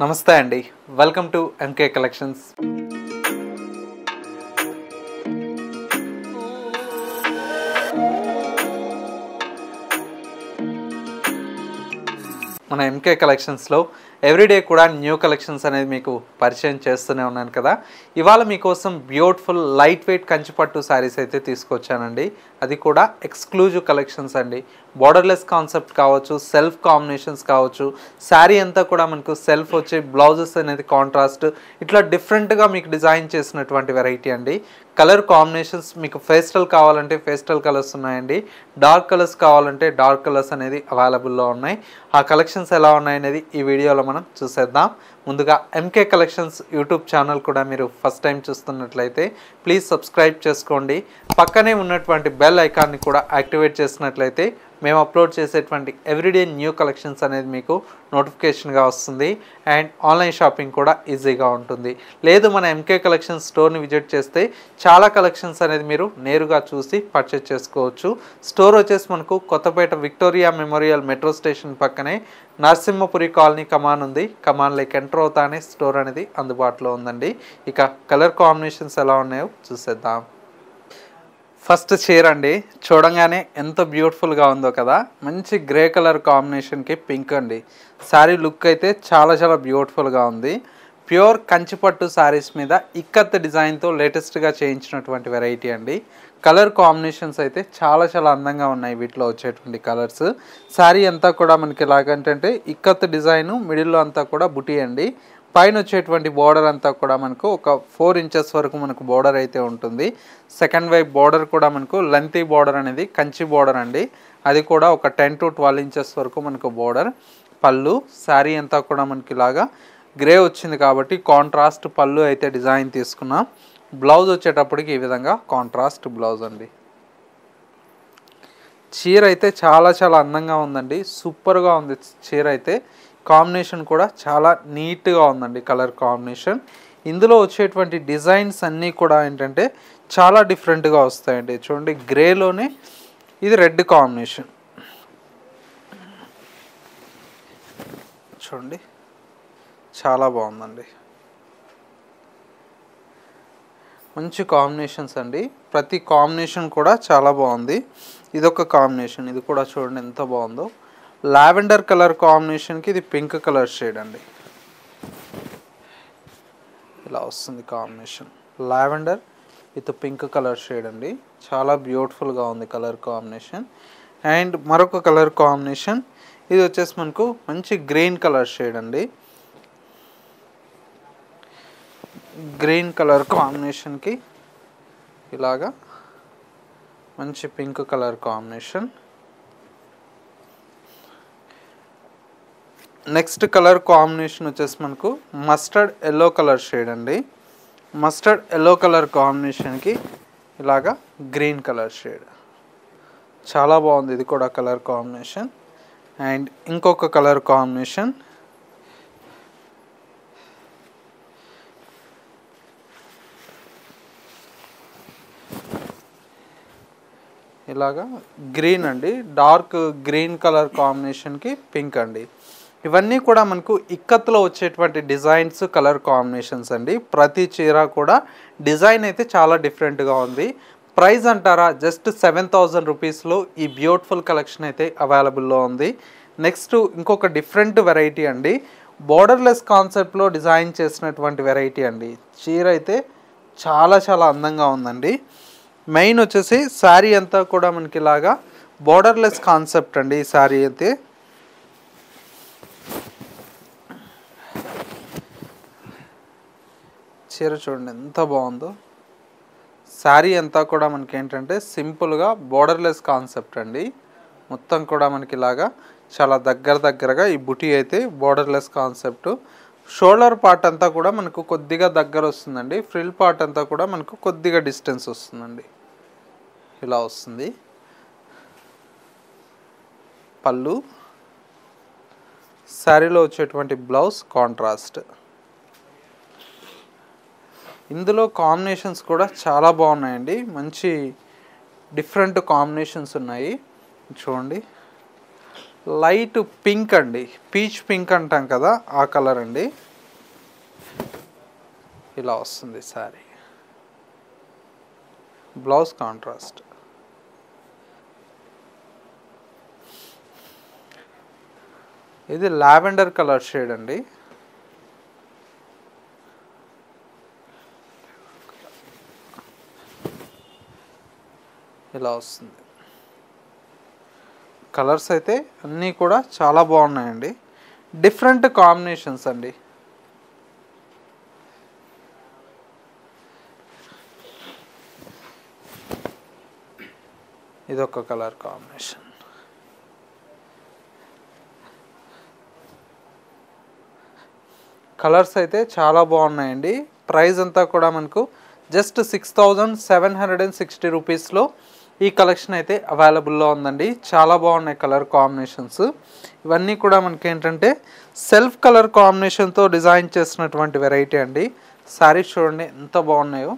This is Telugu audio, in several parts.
నమస్తే అండి వెల్కమ్ టు ఎంకే కలెక్షన్స్ మన ఎంకే కలెక్షన్స్లో ఎవ్రీడే కూడా న్యూ కలెక్షన్స్ అనేది మీకు పరిచయం చేస్తూనే ఉన్నాను కదా ఇవాళ మీకోసం బ్యూటిఫుల్ లైట్ వెయిట్ కంచిపట్టు శారీస్ అయితే తీసుకొచ్చానండి అది కూడా ఎక్స్క్లూజివ్ కలెక్షన్స్ అండి బార్డర్లెస్ కాన్సెప్ట్ కావచ్చు సెల్ఫ్ కాంబినేషన్స్ కావచ్చు శారీ అంతా కూడా మనకు సెల్ఫ్ వచ్చే బ్లౌజెస్ అనేది కాంట్రాస్ట్ ఇట్లా డిఫరెంట్గా మీకు డిజైన్ చేసినటువంటి వెరైటీ అండి కలర్ కాంబినేషన్స్ మీకు ఫేస్టల్ కావాలంటే ఫేస్టల్ కలర్స్ ఉన్నాయండి డార్క్ కలర్స్ కావాలంటే డార్క్ కలర్స్ అనేది అవైలబుల్లో ఉన్నాయి ఆ కలెక్షన్స్ ఎలా ఉన్నాయనేది ఈ వీడియోలో మనం చూసేద్దాం ముందుగా ఎంకే కలెక్షన్స్ యూట్యూబ్ ఛానల్ కూడా మీరు ఫస్ట్ టైం చూస్తున్నట్లయితే ప్లీజ్ సబ్స్క్రైబ్ చేసుకోండి పక్కనే ఉన్నటువంటి బెల్ ఐకాన్ని కూడా యాక్టివేట్ చేసినట్లయితే మేము అప్లోడ్ చేసేటువంటి ఎవ్రీడే న్యూ కలెక్షన్స్ అనేది మీకు నోటిఫికేషన్గా వస్తుంది అండ్ ఆన్లైన్ షాపింగ్ కూడా ఈజీగా ఉంటుంది లేదు మన ఎంకే కలెక్షన్ స్టోర్ని విజిట్ చేస్తే చాలా కలెక్షన్స్ అనేది మీరు నేరుగా చూసి పర్చేస్ చేసుకోవచ్చు స్టోర్ వచ్చేసి మనకు Kothapet Victoria Memorial metro station పక్కనే నరసింహపురి కాలనీ కమాన్ ఉంది కమాన్లోకి ఎంటర్ అవుతానే స్టోర్ అనేది అందుబాటులో ఉందండి ఇక కలర్ కాంబినేషన్స్ ఎలా ఉన్నాయో చూసేద్దాం ఫస్ట్ చీర అండి చూడంగానే ఎంత బ్యూటిఫుల్గా ఉందో కదా మంచి గ్రే కలర్ కాంబినేషన్కి పింక్ అండి శారీ లుక్ అయితే చాలా చాలా బ్యూటిఫుల్గా ఉంది ప్యూర్ కంచిపట్టు శారీస్ మీద ఇక్కత్ డిజైన్తో లేటెస్ట్గా చేయించినటువంటి వెరైటీ అండి కలర్ కాంబినేషన్స్ అయితే చాలా చాలా అందంగా ఉన్నాయి వీటిలో వచ్చేటువంటి కలర్స్ శారీ అంతా కూడా మనకి ఎలాగంటే ఇక్కత్ డిజైన్ మిడిల్లో అంతా కూడా బుటీ అండి పైన వచ్చేటువంటి బోర్డర్ అంతా కూడా మనకు ఒక ఫోర్ ఇంచెస్ వరకు మనకు బోర్డర్ అయితే ఉంటుంది సెకండ్ వైపు బోర్డర్ కూడా మనకు లెంతీ బోర్డర్ అనేది కంచి బోర్డర్ అండి అది కూడా ఒక టెన్ టు ట్వెల్వ్ ఇంచెస్ వరకు మనకు బోర్డర్ పళ్ళు శారీ అంతా కూడా మనకి ఇలాగా గ్రే వచ్చింది కాబట్టి కాంట్రాస్ట్ పళ్ళు అయితే డిజైన్ తీసుకున్నాం బ్లౌజ్ వచ్చేటప్పటికి ఈ విధంగా కాంట్రాస్ట్ బ్లౌజ్ అండి చీర అయితే చాలా చాలా అందంగా ఉందండి సూపర్గా ఉంది చీర అయితే కాంబినేషన్ కూడా చాలా నీట్గా ఉందండి కలర్ కాంబినేషన్ ఇందులో వచ్చేటువంటి డిజైన్స్ అన్నీ కూడా ఏంటంటే చాలా డిఫరెంట్గా వస్తాయండి చూడండి గ్రేలోనే ఇది రెడ్ కాంబినేషన్ చూడండి చాలా బాగుందండి మంచి కాంబినేషన్స్ అండి ప్రతి కాంబినేషన్ కూడా చాలా బాగుంది ఇదొక కాంబినేషన్ ఇది కూడా చూడండి ఎంత బాగుందో లావెండర్ కలర్ కాంబినేషన్కి ఇది పింక్ కలర్ షేడ్ అండి ఇలా వస్తుంది combination lavender with pink colour shade అండి చాలా బ్యూటిఫుల్గా ఉంది కలర్ కాంబినేషన్ అండ్ మరొక కలర్ కాంబినేషన్ ఇది వచ్చేసి మనకు మంచి గ్రీన్ కలర్ షేడ్ అండి గ్రీన్ కలర్ కాంబినేషన్కి ఇలాగా మంచి pink colour combination next colour combination వచ్చేసి మనకు మస్టర్డ్ ఎల్లో కలర్ షేడ్ అండి మస్టర్డ్ ఎల్లో కలర్ కాంబినేషన్కి ఇలాగా గ్రీన్ కలర్ షేడ్ చాలా బాగుంది ఇది కూడా కలర్ కాంబినేషన్ అండ్ ఇంకొక కలర్ కాంబినేషన్ ఇలాగా గ్రీన్ అండి డార్క్ గ్రీన్ కలర్ కాంబినేషన్కి పింక్ అండి ఇవన్నీ కూడా మనకు ఇక్కత్తులో వచ్చేటువంటి డిజైన్స్ కలర్ కాంబినేషన్స్ అండి ప్రతి చీర కూడా డిజైన్ అయితే చాలా డిఫరెంట్గా ఉంది ప్రైస్ అంటారా జస్ట్ సెవెన్ థౌజండ్ రూపీస్లో ఈ బ్యూటిఫుల్ కలెక్షన్ అయితే అవైలబుల్లో ఉంది నెక్స్ట్ ఇంకొక డిఫరెంట్ వెరైటీ అండి బోర్డర్లెస్ కాన్సెప్ట్లో డిజైన్ చేసినటువంటి వెరైటీ అండి చీర అయితే చాలా చాలా అందంగా ఉందండి మెయిన్ వచ్చేసి శారీ అంతా కూడా మనకి ఇలాగా బోర్డర్లెస్ కాన్సెప్ట్ అండి ఈ శారీ అయితే చీర చూడండి ఎంత బాగుందో శారీ అంతా కూడా మనకి ఏంటంటే సింపుల్గా బోర్డర్లెస్ కాన్సెప్ట్ అండి మొత్తం కూడా మనకి ఇలాగా చాలా దగ్గర దగ్గరగా ఈ బుటీ అయితే బోర్డర్లెస్ కాన్సెప్ట్ షోల్డర్ పార్ట్ అంతా కూడా మనకు కొద్దిగా దగ్గర వస్తుందండి ఫ్రిల్ పార్ట్ అంతా కూడా మనకు కొద్దిగా డిస్టెన్స్ వస్తుందండి ఇలా వస్తుంది పళ్ళు శారీలో వచ్చేటువంటి బ్లౌజ్ కాంట్రాస్ట్ ఇందులో కాంబినేషన్స్ కూడా చాలా బాగున్నాయండి మంచి డిఫరెంట్ కాంబినేషన్స్ ఉన్నాయి చూడండి లైట్ పింక్ అండి పీచ్ పింక్ అంటాం కదా ఆ కలర్ అండి ఇలా వస్తుంది శారీ బ్లౌజ్ కాంట్రాస్ట్ ఇది లావెండర్ కలర్ షేడ్ అండి ఇలా వస్తుంది కలర్స్ అయితే అన్నీ కూడా చాలా బాగున్నాయండి డిఫరెంట్ కాంబినేషన్స్ అండి ఇదొక కలర్ కాంబినేషన్ కలర్స్ అయితే చాలా బాగున్నాయండి ప్రైస్ అంతా కూడా మనకు just six thousand seven hundred and sixty రూపీస్లో ఈ కలెక్షన్ అయితే అవైలబుల్లో ఉందండి చాలా బాగున్నాయి కలర్ కాంబినేషన్స్ ఇవన్నీ కూడా మనకి ఏంటంటే సెల్ఫ్ కలర్ కాంబినేషన్తో డిజైన్ చేసినటువంటి వెరైటీ అండి శారీస్ చూడండి ఎంత బాగున్నాయో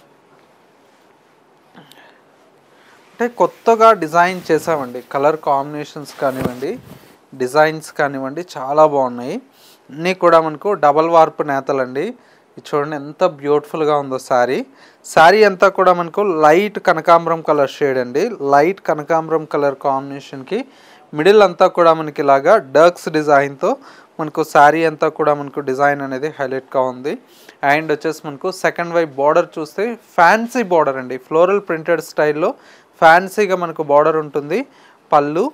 అంటే కొత్తగా డిజైన్ చేసామండి కలర్ కాంబినేషన్స్ కానివ్వండి డిజైన్స్ కానివ్వండి చాలా బాగున్నాయి అన్నీ కూడా మనకు డబల్ వార్పు నేతలండి ఇది చూడండి ఎంత బ్యూటిఫుల్గా ఉందో శారీ శారీ అంతా కూడా మనకు లైట్ కనకాంబరం కలర్ షేడ్ అండి లైట్ కనకాంబరం కలర్ కాంబినేషన్కి మిడిల్ అంతా కూడా మనకి ఇలాగా డర్క్స్ డిజైన్తో మనకు శారీ అంతా కూడా మనకు డిజైన్ అనేది హైలైట్గా ఉంది అండ్ వచ్చేసి మనకు సెకండ్ వైపు బార్డర్ చూస్తే ఫ్యాన్సీ బార్డర్ అండి ఫ్లోరల్ ప్రింటెడ్ స్టైల్లో ఫ్యాన్సీగా మనకు బార్డర్ ఉంటుంది పళ్ళు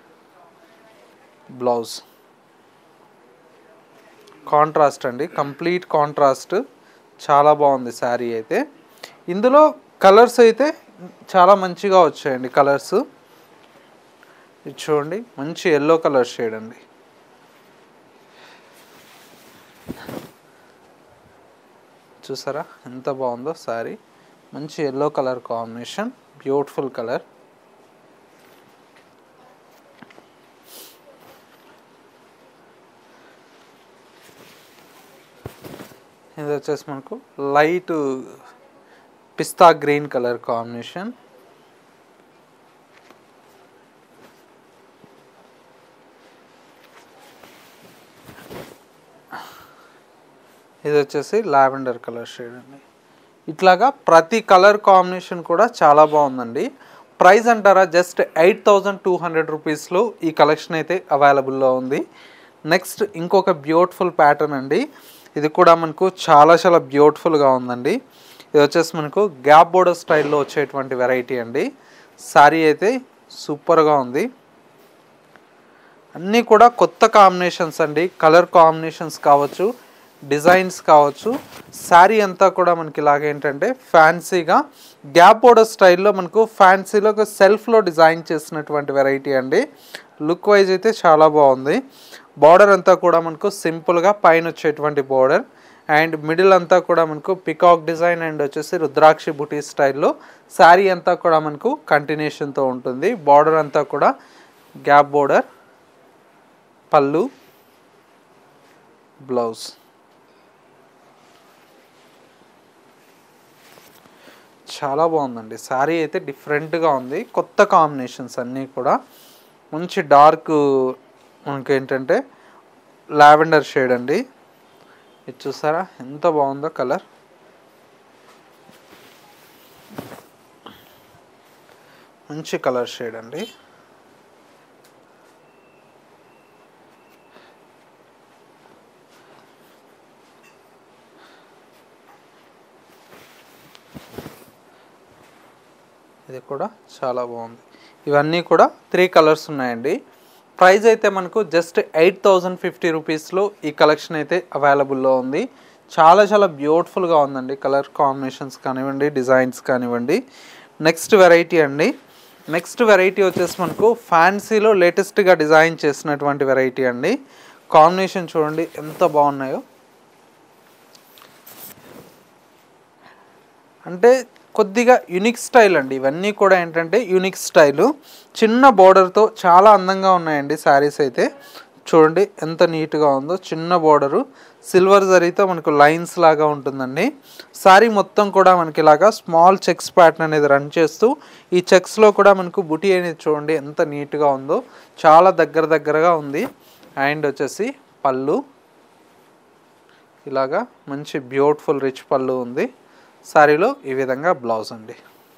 బ్లౌజ్ కాంట్రాస్ట్ అండి కంప్లీట్ కాంట్రాస్ట్ చాలా బాగుంది శారీ అయితే ఇందులో కలర్స్ అయితే చాలా మంచిగా వచ్చాయండి కలర్స్ ఇది చూడండి మంచి ఎల్లో కలర్ షేడ్ అండి చూసారా ఎంత బాగుందో శారీ మంచి yellow colour combination beautiful colour ఇది వచ్చేసి మనకు లైట్ పిస్తా గ్రీన్ కలర్ కాంబినేషన్ ఇది వచ్చేసి లావెండర్ కలర్ షేడ్ అండి ఇట్లాగా ప్రతి కలర్ కాంబినేషన్ కూడా చాలా బాగుందండి ప్రైస్ అంటారా just eight thousand two hundred రూపీస్లో ఈ కలెక్షన్ అయితే అవైలబుల్లో ఉంది నెక్స్ట్ ఇంకొక బ్యూటిఫుల్ ప్యాటర్న్ అండి ఇది కూడా మనకు చాలా చాలా బ్యూటిఫుల్గా ఉందండి ఇది వచ్చేసి మనకు గ్యాప్ బోర్డర్ స్టైల్లో వచ్చేటువంటి వెరైటీ అండి శారీ అయితే సూపర్గా ఉంది అన్నీ కూడా కొత్త కాంబినేషన్స్ అండి కలర్ కాంబినేషన్స్ కావచ్చు డిజైన్స్ కావచ్చు శారీ అంతా కూడా మనకి ఇలాగ ఏంటంటే ఫ్యాన్సీగా గ్యాప్ బోర్డర్ స్టైల్లో మనకు ఫ్యాన్సీలో ఒక సెల్ఫ్లో డిజైన్ చేసినటువంటి వెరైటీ అండి లుక్ వైజ్ అయితే చాలా బాగుంది బార్డర్ అంతా కూడా మనకు సింపుల్గా పైన వచ్చేటువంటి బార్డర్ అండ్ మిడిల్ అంతా కూడా మనకు పికాక్ డిజైన్ అండ్ వచ్చేసి రుద్రాక్షి బుటీ స్టైల్లో శారీ అంతా కూడా మనకు కంటిన్యూషన్తో ఉంటుంది బార్డర్ అంతా కూడా గ్యాప్ బోర్డర్ పళ్ళు బ్లౌజ్ చాలా బాగుందండి శారీ అయితే డిఫరెంట్గా ఉంది కొత్త కాంబినేషన్స్ అన్నీ కూడా మంచి డార్క్ మనకి ఏంటంటే లావెండర్ షేడ్ అండి ఇది చూసారా ఎంత బాగుందో కలర్ మంచి కలర్ షేడ్ అండి ఇది కూడా చాలా బాగుంది ఇవన్నీ కూడా త్రీ కలర్స్ ఉన్నాయండి ప్రైస్ అయితే మనకు జస్ట్ ఎయిట్ థౌజండ్ ఫిఫ్టీ రూపీస్లో ఈ కలెక్షన్ అయితే అవైలబుల్లో ఉంది చాలా చాలా బ్యూటిఫుల్గా ఉందండి కలర్ కాంబినేషన్స్ కానివ్వండి డిజైన్స్ కానివ్వండి నెక్స్ట్ వెరైటీ అండి నెక్స్ట్ వెరైటీ వచ్చేసి మనకు ఫ్యాన్సీలో లేటెస్ట్గా డిజైన్ చేసినటువంటి వెరైటీ అండి కాంబినేషన్ చూడండి ఎంత బాగున్నాయో అంటే కొద్దిగా యునిక్ స్టైల్ అండి ఇవన్నీ కూడా ఏంటంటే యునిక్ స్టైలు చిన్న బార్డర్తో చాలా అందంగా ఉన్నాయండి శారీస్ అయితే చూడండి ఎంత నీట్గా ఉందో చిన్న బార్డరు సిల్వర్ జరీతో మనకు లైన్స్ లాగా ఉంటుందండి శారీ మొత్తం కూడా మనకి ఇలాగా స్మాల్ చెక్స్ ప్యాటర్న్ అనేది రన్ చేస్తూ ఈ చెక్స్లో కూడా మనకు బుటీ అనేది చూడండి ఎంత నీట్గా ఉందో చాలా దగ్గర దగ్గరగా ఉంది అండ్ వచ్చేసి పళ్ళు ఇలాగా మంచి బ్యూటిఫుల్ రిచ్ పళ్ళు ఉంది శారీలో ఈ విధంగా బ్లౌజ్ అండి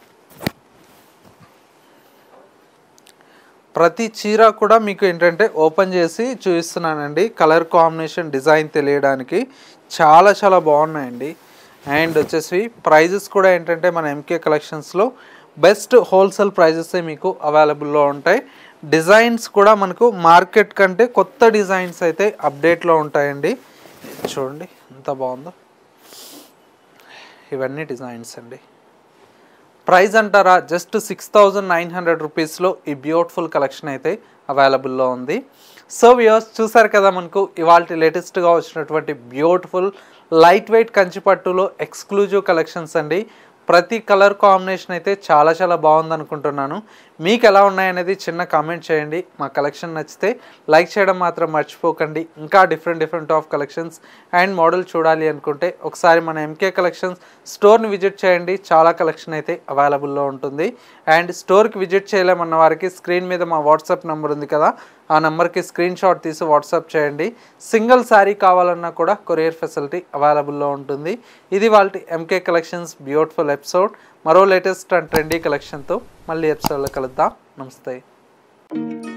ప్రతి చీర కూడా మీకు ఏంటంటే ఓపెన్ చేసి చూపిస్తున్నానండి కలర్ కాంబినేషన్ డిజైన్ తెలియడానికి చాలా చాలా బాగున్నాయండి అండ్ వచ్చేసి ప్రైజెస్ కూడా ఏంటంటే మన ఎంకే కలెక్షన్స్లో బెస్ట్ హోల్సేల్ ప్రైజెస్ మీకు అవైలబుల్లో ఉంటాయి డిజైన్స్ కూడా మనకు మార్కెట్ కంటే కొత్త డిజైన్స్ అయితే అప్డేట్లో ఉంటాయండి చూడండి ఎంత బాగుందో ఇవన్నీ డిజైన్స్ అండి ప్రైస్ అంటారా just six thousand nine hundred రూపీస్లో ఈ బ్యూటిఫుల్ కలెక్షన్ అయితే అవైలబుల్లో ఉంది సో వ్యూస్ చూసారు కదా మనకు ఇవాళ లేటెస్ట్గా వచ్చినటువంటి బ్యూటిఫుల్ లైట్ వెయిట్ కంచిపట్టులో ఎక్స్క్లూజివ్ కలెక్షన్స్ అండి ప్రతి కలర్ కాంబినేషన్ అయితే చాలా చాలా బాగుంది అనుకుంటున్నాను మీకు ఎలా ఉన్నాయనేది చిన్న కామెంట్ చేయండి మా కలెక్షన్ నచ్చితే లైక్ చేయడం మాత్రం మర్చిపోకండి ఇంకా different different of collections and model చూడాలి అనుకుంటే ఒకసారి మన ఎంకే కలెక్షన్స్ స్టోర్ని విజిట్ చేయండి చాలా కలెక్షన్ అయితే అవైలబుల్లో ఉంటుంది అండ్ స్టోర్కి విజిట్ చేయలేమన్న వారికి స్క్రీన్ మీద మా వాట్సాప్ నెంబర్ ఉంది కదా ఆ నెంబర్కి స్క్రీన్ షాట్ తీసి వాట్సాప్ చేయండి సింగిల్ శారీ కావాలన్నా కూడా కొరియర్ ఫెసిలిటీ అవైలబుల్లో ఉంటుంది ఇది వాళ్ళ ఎంకే కలెక్షన్స్ బ్యూటిఫుల్ ఎపిసోడ్ మరో లేటెస్ట్ అండ్ ట్రెండీ కలెక్షన్తో మళ్ళీ ఎపిసోడ్లో కలుద్దాం నమస్తే